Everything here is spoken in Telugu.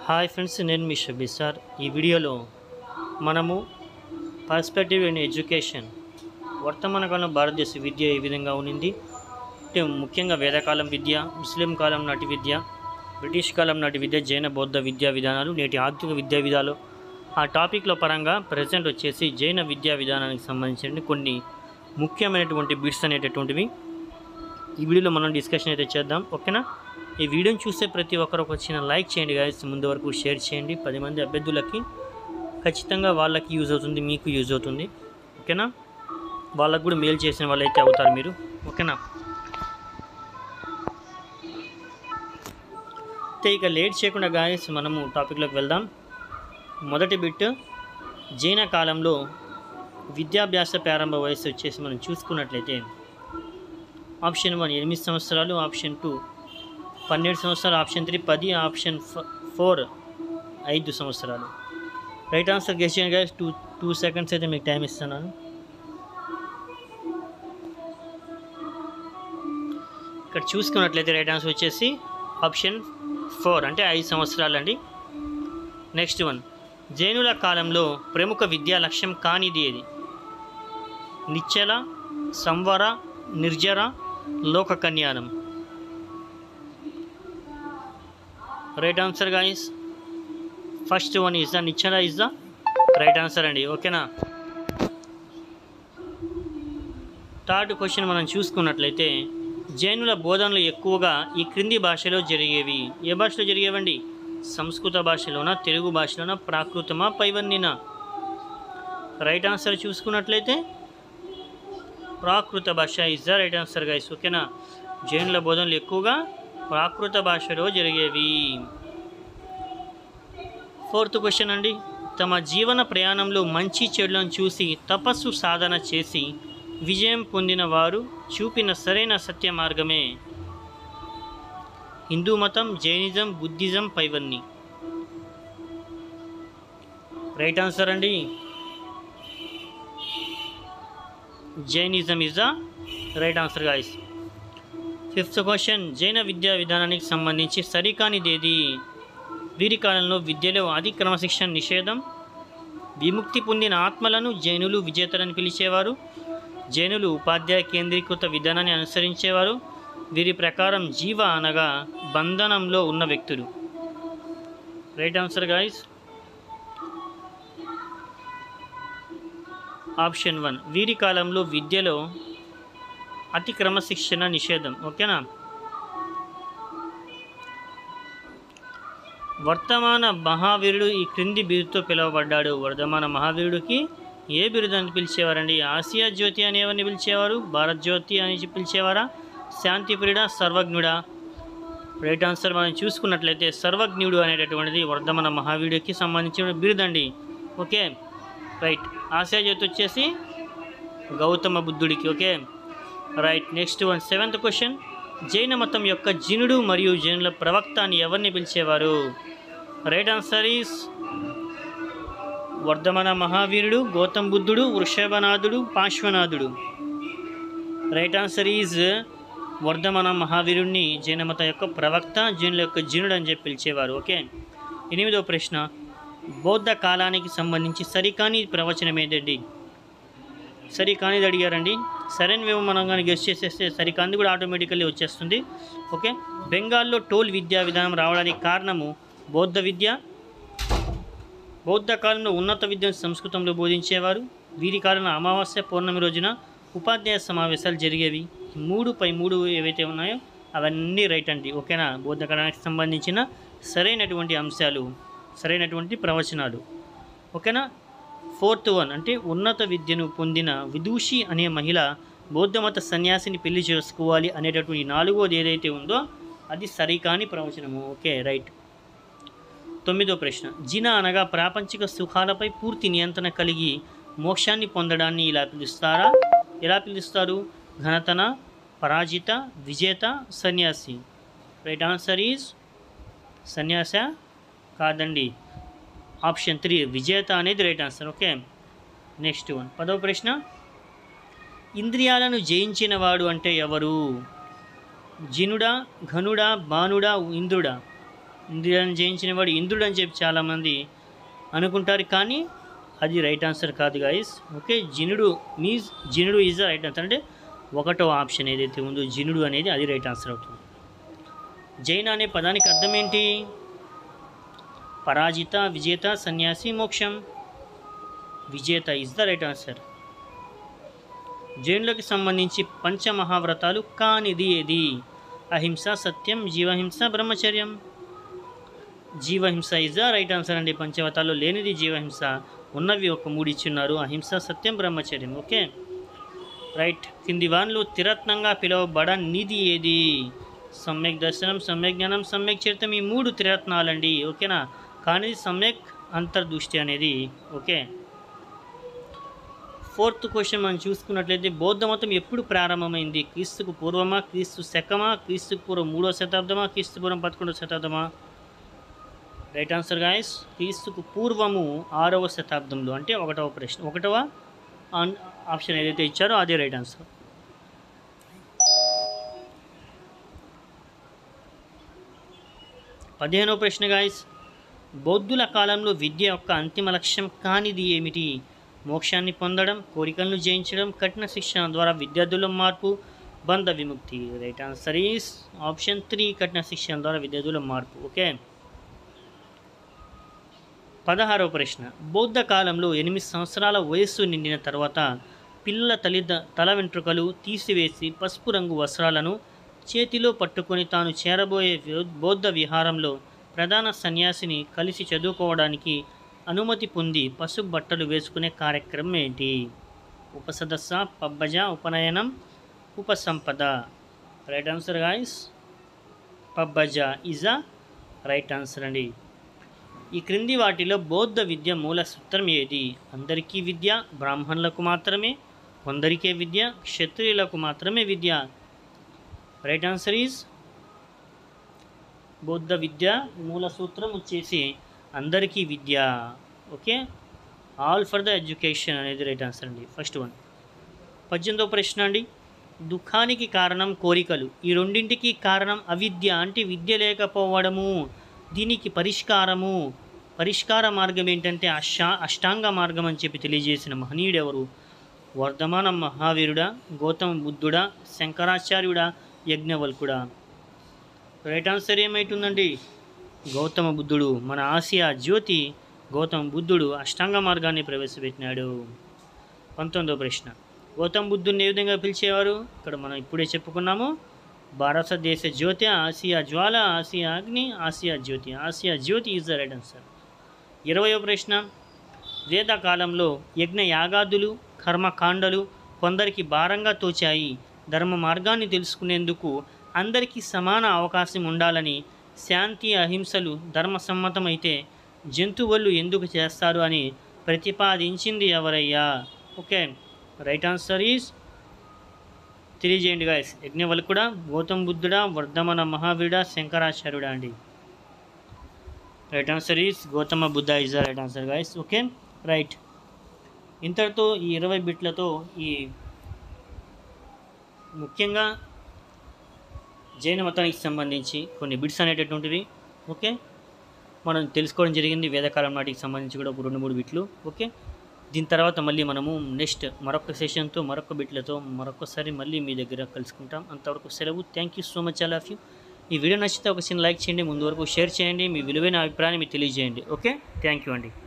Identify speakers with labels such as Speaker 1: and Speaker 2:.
Speaker 1: హాయ్ ఫ్రెండ్స్ నేను మీ షబీ సార్ ఈ వీడియోలో మనము పర్స్పెక్టివ్ ఇన్ ఎడ్యుకేషన్ వర్తమాన కాలం భారతదేశ విద్య ఏ విధంగా ఉన్నింది అంటే ముఖ్యంగా వేదకాలం విద్య ముస్లిం కాలం నాటి విద్య బ్రిటిష్ కాలం నాటి విద్య జైన బౌద్ధ విద్యా విధానాలు నేటి ఆధునిక విద్యా విధాలు ఆ టాపిక్లో పరంగా ప్రజెంట్ వచ్చేసి జైన విద్యా విధానానికి సంబంధించిన కొన్ని ముఖ్యమైనటువంటి బిట్స్ అనేటటువంటివి ఈ వీడియోలో మనం డిస్కషన్ అయితే చేద్దాం ఓకేనా ఈ వీడియోని చూసే ప్రతి ఒక్కరు ఒక చిన్న లైక్ చేయండి గాయస్ ముందు వరకు షేర్ చేయండి పది మంది అభ్యర్థులకి ఖచ్చితంగా వాళ్ళకి యూజ్ అవుతుంది మీకు యూజ్ అవుతుంది ఓకేనా వాళ్ళకు కూడా మేలు చేసిన వాళ్ళు అయితే అవుతారు మీరు ఓకేనా అయితే ఇక లేట్ చేయకుండా గాయస్ మనము టాపిక్లోకి వెళ్దాం మొదటి బిట్ జైన కాలంలో విద్యాభ్యాస ప్రారంభ వయసు వచ్చేసి మనం చూసుకున్నట్లయితే ఆప్షన్ వన్ ఎనిమిది సంవత్సరాలు ఆప్షన్ టూ పన్నెండు సంవత్సరాలు ఆప్షన్ త్రీ పది ఆప్షన్ ఫ- ఫోర్ ఐదు సంవత్సరాలు రైట్ ఆన్సర్ గెస్ చేయండి గైస్ టూ టూ సెకండ్స్ అయితే మీకు టైం ఇస్తున్నాను ఇక్కడ చూసుకున్నట్లయితే రైట్ ఆన్సర్ వచ్చేసి ఆప్షన్ ఫోర్ అంటే ఐదు సంవత్సరాలు అండి నెక్స్ట్ వన్ జైనుల కాలంలో ప్రముఖ విద్యా లక్ష్యం కానిది ఏది నిశ్చల సంవర నిర్జర లోక కన్యానం right answer guys first one is the నిచ్చల ఇస్ ద రైట్ ఆన్సర్ అండి ఓకేనా థర్డ్ క్వశ్చన్ మనం చూసుకున్నట్లయితే జైనుల బోధనలు ఎక్కువగా ఈ క్రింది భాషలో జరిగేవి ఏ భాషలో జరిగేవండి సంస్కృత భాషలోనా తెలుగు భాషలోనా ప్రాకృతమా పైవన్నీనా రైట్ ఆన్సర్ చూసుకున్నట్లయితే ప్రాకృత భాష is the right answer guys ఓకేనా జైనుల బోధనలు ఎక్కువగా ప్రాకృత భాషలో జరిగేవి ఫోర్త్ క్వశ్చన్ అండి తమ జీవన ప్రయాణంలో మంచి చెడులను చూసి తపస్సు సాధన చేసి విజయం పొందిన వారు చూపిన సరైన సత్య మార్గమే హిందూ మతం జైనిజం బుద్ధిజం పైవన్నీ రైట్ ఆన్సర్ అండి Jainism is the right answer guys fifth question జైన విద్యా విధానానికి సంబంధించి సరికానిదేది వీరి కాలంలో విద్యలో అతి క్రమశిక్షణ నిషేధం విముక్తి పొందిన ఆత్మలను జైనులు విజేతలని పిలిచేవారు జైనులు ఉపాధ్యాయ కేంద్రీకృత విధానాన్ని అనుసరించేవారు వీరి ప్రకారం జీవ అనగా బంధనంలో ఉన్న వ్యక్తులు right answer guys option one వీరి కాలంలో విద్యలో అతి క్రమశిక్షణ నిషేధం ఓకేనా వర్తమాన మహావీరుడు ఈ క్రింది బిరుదుతో పిలువబడ్డాడు వర్ధమాన మహావీరుడికి ఏ బిరుదు అని పిలిచేవారండి ఆసియా జ్యోతి అని ఎవరిని పిలిచేవారు భారత్ జ్యోతి అని పిలిచేవారా శాంతిప్రియుడ సర్వజ్ఞుడా రైట్ ఆన్సర్ మనం చూసుకున్నట్లయితే సర్వజ్ఞుడు అనేటటువంటిది వర్ధమాన మహావీరుడికి సంబంధించిన బిరుదండి ఓకే రైట్ ఆసియా జ్యోతి వచ్చేసి గౌతమ బుద్ధుడికి okay right next one seventh question జైన మతం యొక్క జినుడు మరియు జైనుల ప్రవక్త అని ఎవరిని పిలిచేవారు రైట్ ఆన్సర్ ఈస్ వర్ధమాన మహావీరుడు గౌతమ్ బుద్ధుడు వృషభనాథుడు పార్శ్వనాథుడు రైట్ ఆన్సర్ ఈజ్ వర్ధమాన మహావీరుడిని జైన మతం యొక్క ప్రవక్త జైనుల యొక్క జినుడు అని చెప్పి పిలిచేవారు ఓకే ఎనిమిదో ప్రశ్న బౌద్ధ కాలానికి సంబంధించి సరికాని ప్రవచనం ఏంటండి సరికానిది అడిగారండి సరైన మనం కానీ గెస్ట్ చేసేస్తే సరికానిది కూడా ఆటోమేటికల్లీ వచ్చేస్తుంది ఓకే బెంగాల్లో టోల్ విద్యా విధానం రావడానికి కారణము బౌద్ధ విద్య బౌద్ధ కాలంలో ఉన్నత విద్యను సంస్కృతంలో బోధించేవారు వీరి కాలంలో అమావాస్య పౌర్ణమి రోజున ఉపాధ్యాయ సమావేశాలు జరిగేవి ఈ మూడు పై మూడు ఏవైతే ఉన్నాయో అవన్నీ రైట్ అండి ఓకేనా బౌద్ధ కాలానికి సంబంధించిన సరైనటువంటి అంశాలు సరైనటువంటి ప్రవచనాలు ఓకేనా ఫోర్త్ వన్ అంటే ఉన్నత విద్యను పొందిన విదూషి అనే మహిళ బౌద్ధమత సన్యాసిని పెళ్లి చేసుకోవాలి అనేటటువంటి నాలుగోది ఏదైతే ఉందో అది సరికాని ప్రవచనము ఓకే రైట్ తొమ్మిదో ప్రశ్న జిన అనగా ప్రాపంచిక సుఖాలపై పూర్తి నియంత్రణ కలిగి మోక్షాన్ని పొందడాన్ని ఇలా పిలుస్తారా ఎలా పిలుస్తారు ఘనతన పరాజిత విజేత సన్యాసి రైట్ ఆన్సర్ ఈజ్ సన్యాస కాదండి ఆప్షన్ త్రీ విజేత అనేది right answer okay next one పదవ ప్రశ్న ఇంద్రియాలను జయించిన వాడు అంటే ఎవరు జినుడా ఘనుడా బాణుడా ఇంద్రుడా ఇంద్రియాలను జయించిన వాడు ఇంద్రుడు అని చెప్పి చాలామంది అనుకుంటారు కానీ అది రైట్ ఆన్సర్ కాదు గాయస్ ఓకే జినుడు మీన్స్ జినుడు ఈజ్ ద రైట్ ఆన్సర్ అంటే ఒకటో ఆప్షన్ ఏదైతే ఉందో జినుడు అనేది అది రైట్ ఆన్సర్ అవుతుంది జైన అనే పదానికి అర్థం ఏంటి పరాజిత విజేత సన్యాసి మోక్షం విజేత ఇస్ ద రైట్ ఆన్సర్ జైనులకు సంబంధించి పంచమహావ్రతాలు కానిది ఏది అహింస సత్యం జీవహింస బ్రహ్మచర్యం జీవహింస ఇస్ ద రైట్ ఆన్సర్ అండి పంచవతాల్లో లేనిది జీవహింస ఉన్నవి ఒక మూడు ఇచ్చున్నారు అహింస సత్యం బ్రహ్మచర్యం ఓకే రైట్ కింది వాన్లు తిరత్నంగా పిలువబడ నిధి ఏది సమ్యక్ దర్శనం సమ్యక్ జ్ఞానం సమ్యక్ చరిత్రం ఈ మూడు త్రిరత్నాలండి ఓకేనా కానీ సమ్యక్ అంతర్దృష్టి అనేది ఓకే ఫోర్త్ క్వశ్చన్ మనం చూసుకున్నట్లయితే బౌద్ధ మతం ఎప్పుడు ప్రారంభమైంది క్రీస్తుకు పూర్వమా క్రీస్తు శకమా క్రీస్తుకు పూర్వం మూడో శతాబ్దమా క్రీస్తు పూర్వం పదకొండవ శతాబ్దమా రైట్ ఆన్సర్ గాయస్ క్రీస్తుకు పూర్వము ఆరవ శతాబ్దంలో అంటే ఒకటవ ప్రశ్న ఒకటవ ఆన్- ఆప్షన్ ఏదైతే ఇచ్చారో అదే రైట్ ఆన్సర్ పదిహేనవ ప్రశ్న గాయస్ బౌద్ధుల కాలంలో విద్య యొక్క అంతిమ లక్ష్యం కానిది ఏమిటి మోక్షాన్ని పొందడం కోరికలను జయించడం కఠిన శిక్షణ ద్వారా విద్యార్థుల మార్పు బంధ విముక్తి right answer is option three కఠిన శిక్షణ ద్వారా విద్యార్థుల మార్పు ఓకే పదహారవ ప్రశ్న బౌద్ధ కాలంలో ఎనిమిది సంవత్సరాల వయస్సు నిండిన తర్వాత పిల్లల తల్లిద తల వెంట్రుకలు తీసివేసి పసుపు రంగు వస్త్రాలను చేతిలో పట్టుకొని తాను చేరబోయే వ్యో- బౌద్ధ విహారంలో ప్రధాన సన్యాసిని కలిసి చదువుకోవడానికి అనుమతి పొంది పసుపు బట్టలు వేసుకునే కార్యక్రమం ఏంటి ఉపసదస్స పబ్బజ ఉపనయనం ఉపసంపద రైట్ ఆన్సర్ గాయస్ పబ్బజ ఇజ్ అ రైట్ ఆన్సర్ అండి ఈ క్రింది వాటిలో బౌద్ధ విద్య మూల సూత్రం ఏది అందరికీ విద్య బ్రాహ్మణులకు మాత్రమే కొందరికే విద్య క్షత్రియులకు మాత్రమే విద్య రైట్ ఆన్సర్ ఈజ్ బౌద్ధ విద్య మూల సూత్రం వచ్చేసి అందరికీ విద్య okay all for the education అనేది రైట్ ఆన్సర్ అండి ఫస్ట్ వన్ పద్దెనిమిదో ప్రశ్న అండి దుఃఖానికి కారణం కోరికలు ఈ రెండింటికి కారణం అవిద్య అంటే విద్య లేకపోవడము దీనికి పరిష్కారము పరిష్కార మార్గం ఏంటంటే అష్టా అష్టాంగ మార్గం అని చెప్పి తెలియజేసిన మహనీయుడు ఎవరు వర్ధమాన మహావీరుడా గౌతమ బుద్ధుడా శంకరాచార్యుడా యజ్ఞవల్కుడా రైట్ ఆన్సర్ ఏమైతుందండి గౌతమ బుద్ధుడు మన ఆసియా జ్యోతి గౌతమ బుద్ధుడు అష్టాంగ మార్గాన్ని ప్రవేశపెట్టినాడు పంతొమ్మిదో ప్రశ్న గౌతమ బుద్ధుడిని ఏ విధంగా పిలిచేవారు ఇక్కడ మనం ఇప్పుడే చెప్పుకున్నాము భారతదేశ జ్యోతి ఆసియా జ్వాల ఆసియా అగ్ని ఆసియా జ్యోతి ఆసియా జ్యోతి ఈజ్ ద రైట్ ఆన్సర్ ఇరవయో ప్రశ్న వేదకాలంలో యజ్ఞ యాగాదులు కర్మకాండలు కొందరికి భారంగా తోచాయి ధర్మ మార్గాన్ని తెలుసుకునేందుకు అందరికీ సమాన అవకాశం ఉండాలని శాంతి అహింసలు ధర్మసమ్మతమైతే జంతువులు ఎందుకు చేస్తారు అని ప్రతిపాదించింది ఎవరయ్యా ఓకే రైట్ ఆన్సర్ ఈజ్ తెలియజేయండి గాయస్ యజ్ఞవల్కుడా గౌతమ బుద్ధుడా వర్ధమన మహావీరుడా శంకరాచార్యుడా అండి right answer is Gautama Buddha is the right answer guys okay right ఇంతటితో ఈ ఇరవై బిట్లతో ఈ ముఖ్యంగా జైన మతానికి సంబంధించి కొన్ని బిట్స్ అనేటటువంటివి ఓకే మనం తెలుసుకోవడం జరిగింది వేదకాలం నాటికి సంబంధించి కూడా ఒక రెండు మూడు బిట్లు ఓకే దీని తర్వాత మళ్ళీ మనము నెక్స్ట్ మరొక సెషన్తో మరొక బిట్లతో మరొకసారి మళ్ళీ మీ దగ్గర కలుసుకుంటాం అంతవరకు సెలవు thank you so much all of you ఈ వీడియో నచ్చితే ఒక చిన్న లైక్ చేయండి ముందు వరకు షేర్ చేయండి మీ విలువైన అభిప్రాయాన్ని మీరు తెలియజేయండి ఓకే థ్యాంక్ యూ అండి